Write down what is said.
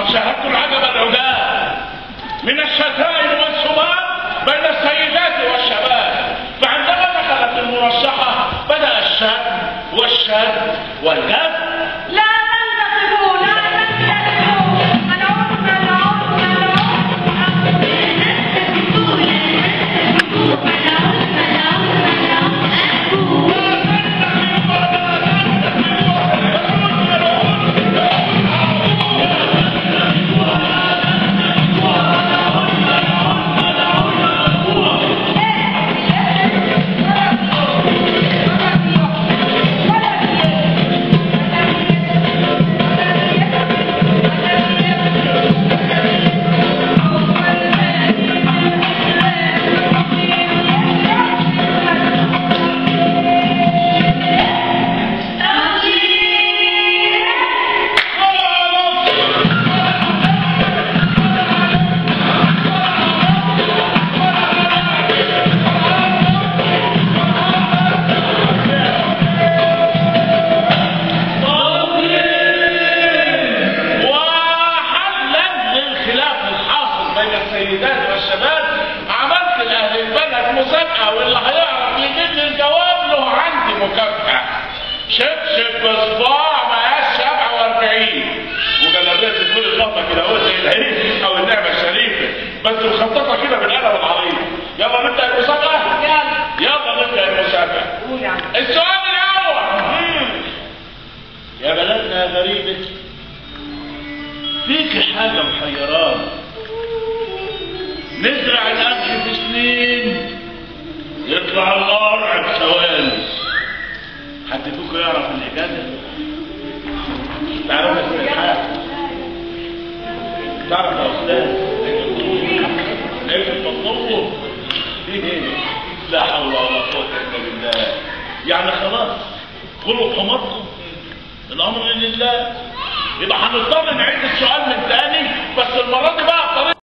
شاهدت العجب العجاب من الشتائم والسمات بين السيدات والشباب فعندما دخلت المرشحة بدأ الشاب والشاب والجاب لا تنتصبوا لا تنتصبوا ملعون ملعون ملعون وحلا للخلاف الحاصل بين السيدات والشباب عملت لاهل البلد مسابقه واللي هيعرف يجيب لي الجواب له عندي مكافاه شبشب بصباع مقاس 47 وجلابيه تقول اللقطه كده اهو زي العيد او النعمه الشريفه بس مخططه كده بالقلم العريض يلا نبدا المسابقه يلا نبدا المسابقه قول يا عم السؤال الاول يا بلدنا يا غريبه فيك حاجة محيران نزرع القمح في سنين يطلع القرع في ثواني حد فيكم يعرف الإجابة؟ تعرف اسم الحاجة؟ تعرف يا أستاذ؟ ليش تطلبه؟ لا حول ولا قوة إلا بالله يعني خلاص كلوا حماركم الأمر لله يبقى هنضطر نعيد السؤال من تاني بس المرة دي بقى